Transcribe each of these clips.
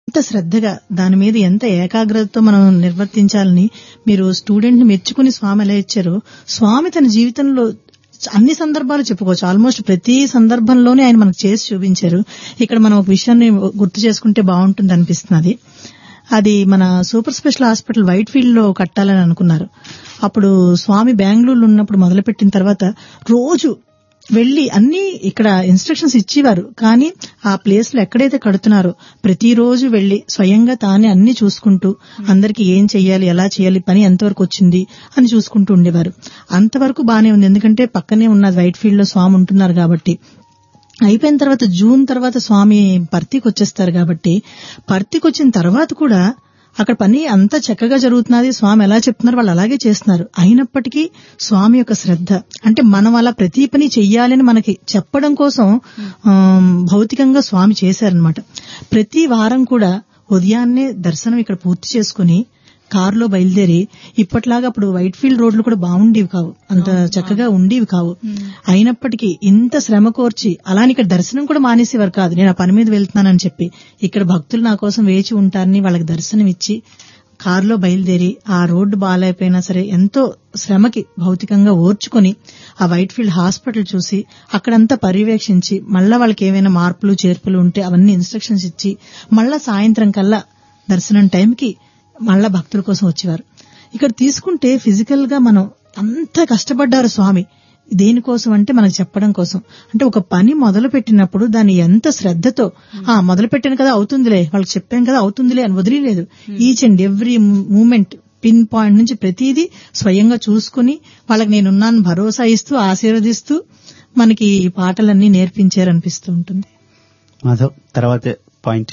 ఎంత శ్రద్ధగా దాని మీద ఎంత ఏకాగ్రతతో మనం నిర్వర్తించాలని మీరు స్టూడెంట్ ని మెచ్చుకుని స్వామి ఎలా ఇచ్చారో స్వామి తన జీవితంలో అన్ని సందర్భాలు చెప్పుకోవచ్చు ఆల్మోస్ట్ ప్రతి సందర్భంలోనే ఆయన మనకు చేసి చూపించారు ఇక్కడ మనం ఒక విషయాన్ని గుర్తు చేసుకుంటే బాగుంటుంది అనిపిస్తున్నది అది మన super special hospital Whitefield లో కట్టాలని అనుకున్నారు అప్పుడు స్వామి బెంగళూరులో ఉన్నప్పుడు మొదలుపెట్టిన తర్వాత రోజు వెళ్లి అన్ని ఇక్కడ ఇన్స్ట్రక్షన్స్ ఇచ్చేవారు కానీ ఆ ప్లేస్ లో ఎక్కడైతే కడుతున్నారో ప్రతిరోజు వెళ్లి స్వయంగా తానే అన్ని చూసుకుంటూ అందరికి ఏం చెయ్యాలి ఎలా చేయాలి పని ఎంతవరకు వచ్చింది అని చూసుకుంటూ ఉండేవారు అంతవరకు బానే ఉంది ఎందుకంటే పక్కనే ఉన్నది వైట్ ఫీల్డ్ లో స్వామి ఉంటున్నారు కాబట్టి అయిపోయిన తర్వాత జూన్ తర్వాత స్వామి పర్తికి వచ్చేస్తారు కాబట్టి పర్తికి వచ్చిన తర్వాత కూడా అక్కడ పని అంతా చక్కగా జరుగుతున్నది స్వామి ఎలా చెప్తున్నారు వాళ్ళు అలాగే చేస్తున్నారు అయినప్పటికీ స్వామి యొక్క శ్రద్ధ అంటే మనం అలా ప్రతి పని చెయ్యాలని మనకి చెప్పడం కోసం ఆమ్, భౌతికంగా స్వామి చేశారనమాట ప్రతి వారం కూడా ఉదయాన్నే దర్శనం ఇక్కడ పూర్తి చేసుకుని కారులో బయలుదేరి ఇప్పట్లాగా అప్పుడు వైట్ ఫీల్డ్ రోడ్లు కూడా బాగుండేవి కావు అంత చక్కగా ఉండేవి కావు అయినప్పటికీ ఇంత శ్రమ కోర్చి అలాని ఇక్కడ దర్శనం కూడా మానేసేవారు కాదు నేను ఆ పని మీద వెళ్తున్నానని చెప్పి ఇక్కడ భక్తులు నా కోసం వేచి ఉంటారని వాళ్ళకి దర్శనం ఇచ్చి కారులో బయలుదేరి ఆ రోడ్డు బాగాలేకపోయినా సరే ఎంతో శ్రమకి భౌతికంగా ఓర్చుకొని ఆ వైట్ ఫీల్డ్ హాస్పిటల్ చూసి అక్కడంతా పర్యవేక్షించి మళ్ళా వాళ్ళకి ఏమైనా మార్పులు చేర్పులు ఉంటే అవన్నీ ఇన్స్ట్రక్షన్స్ ఇచ్చి మళ్ళా సాయంత్రం కల్లా దర్శనం టైంకి మళ్ళా భక్తుల కోసం వచ్చేవారు ఇక్కడ తీసుకుంటే ఫిజికల్ గా మనం అంత కష్టపడ్డారు స్వామి దేనికోసం అంటే మనకు చెప్పడం కోసం అంటే ఒక పని మొదలు పెట్టినప్పుడు దాన్ని ఎంత శ్రద్ధతో ఆ మొదలు పెట్టాను కదా అవుతుందిలే వాళ్ళకి చెప్పాను కదా అవుతుందిలే అని వదిలేదు each and every moment pinpoint నుంచి ప్రతిదీ స్వయంగా చూసుకుని వాళ్ళకి నేనున్నాను భరోసా ఇస్తూ ఆశీర్వదిస్తూ మనకి ఈ పాటలన్నీ నేర్పించారనిపిస్తూ ఉంటుంది మాధవ్ తర్వాతే పాయింట్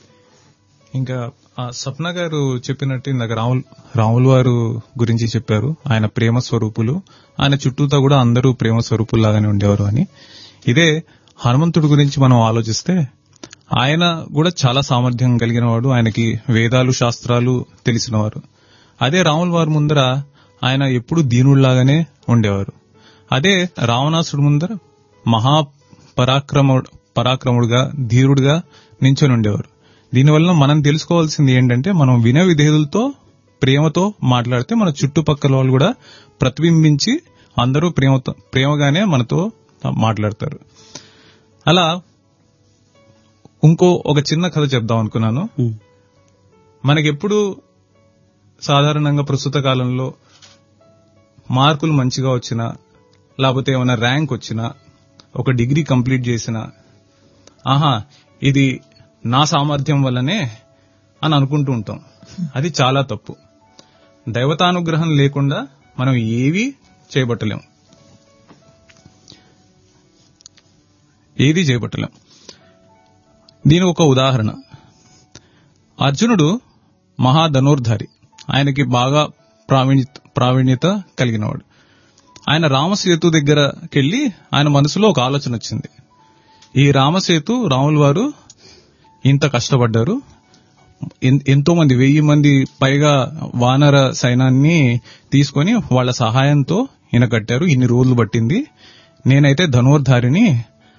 ఇంకా ఆ సప్న గారు చెప్పినట్టు ఇందాక రాముల్ రాములు వారు గురించి చెప్పారు ఆయన ప్రేమ స్వరూపులు ఆయన చుట్టూతా కూడా అందరూ ప్రేమ స్వరూపుల్లాగానే ఉండేవారు అని ఇదే హనుమంతుడి గురించి మనం ఆలోచిస్తే ఆయన కూడా చాలా సామర్థ్యం కలిగిన వాడు ఆయనకి వేదాలు శాస్త్రాలు తెలిసినవారు అదే రాముల వారి ముందర ఆయన ఎప్పుడు దీనుళ్లాగానే ఉండేవారు అదే రావణాసుడు ముందర మహా పరాక్రముడు పరాక్రముడుగా ధీరుడుగా నించొని ఉండేవారు దీనివల్ల మనం తెలుసుకోవాల్సింది ఏంటంటే మనం విన విధేయులతో ప్రేమతో మాట్లాడితే మన చుట్టుపక్కల వాళ్ళు కూడా ప్రతిబింబించి అందరూ ప్రేమతో ప్రేమగానే మనతో మాట్లాడతారు అలా ఇంకో ఒక చిన్న కథ చెప్దాం అనుకున్నాను మనకెప్పుడు సాధారణంగా ప్రస్తుత కాలంలో మార్కులు మంచిగా వచ్చినా లేకపోతే ఏమైనా ర్యాంక్ వచ్చినా ఒక డిగ్రీ కంప్లీట్ చేసినా ఆహా ఇది నా సామర్థ్యం వల్లనే అని అనుకుంటూ ఉంటాం అది చాలా తప్పు దైవతానుగ్రహం లేకుండా మనం ఏవి చేయబట్టలేం ఏది చేయబట్టలేం దీని ఒక ఉదాహరణ అర్జునుడు మహాధనుర్ధారి ఆయనకి బాగా ప్రావీణ్యత ప్రావీణ్యత కలిగినవాడు ఆయన రామసేతు దగ్గరకెళ్లి ఆయన మనసులో ఒక ఆలోచన వచ్చింది ఈ రామసేతు రాముల వారు ఇంత కష్టపడ్డారు ఎన్- ఎంతో మంది వెయ్యి మంది పైగా వానర సైన్యాన్ని తీసుకొని వాళ్ళ సహాయంతో ఈయన కట్టారు ఇన్ని రోజులు పట్టింది నేనైతే ధనుర్ధారిని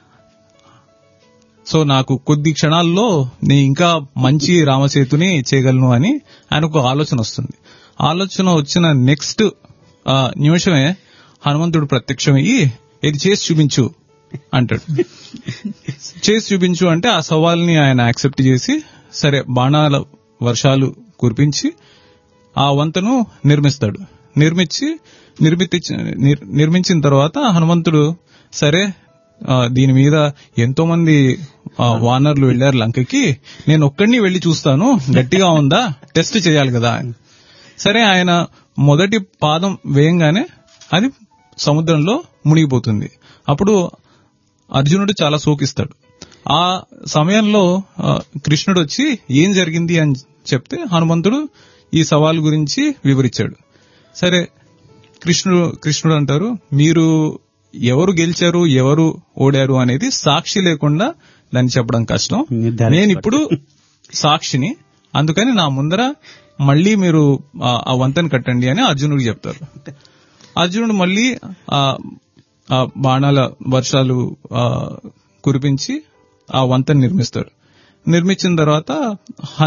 సో నాకు కొద్ది క్షణాల్లో నేను ఇంకా మంచి రామసేతుని చేయగలను అని ఆయనకు ఆలోచన వస్తుంది ఆలోచన వచ్చిన నెక్స్ట్ నిమిషమే హనుమంతుడు ప్రత్యక్షమయ్యి ఇది చేసి చూపించు అంటాడు చేసి చూపించు అంటే ఆ సవాల్ని ఆయన యాక్సెప్ట్ చేసి సరే బాణాల వర్షాలు కురిపించి ఆ వంతను నిర్మిస్తాడు నిర్మించి నిర్మితి నిర్మించిన తర్వాత హనుమంతుడు సరే ఆ, దీని మీద ఎంతో మంది ఆ, వానర్లు వెళ్లారు లంకకి నేను ఒక్కడిని వెళ్లి చూస్తాను గట్టిగా ఉందా టెస్ట్ చేయాలి కదా సరే ఆయన మొదటి పాదం వేయంగానే అది సముద్రంలో మునిగిపోతుంది అప్పుడు అర్జునుడు చాలా శోకిస్తాడు ఆ సమయంలో ఆ, కృష్ణుడు వచ్చి ఏం జరిగింది అని చెప్తే హనుమంతుడు ఈ సవాల్ గురించి వివరించాడు సరే కృష్ణుడు కృష్ణుడు అంటారు మీరు ఎవరు గెలిచారు ఎవరు ఓడారు అనేది సాక్షి లేకుండా దాన్ని చెప్పడం కష్టం నిర్ధారించుకోవాలి. నేను ఇప్పుడు సాక్షిని అందుకని నా ముందర మళ్ళీ మీరు ఆ ఆ వంతెన కట్టండి అని అర్జునుడికి చెప్తారు అర్జునుడు మళ్ళీ ఆ ఆ బాణాల వర్షాలు ఆ, కురిపించి ఆ వంతెన నిర్మిస్తాడు నిర్మించిన తర్వాత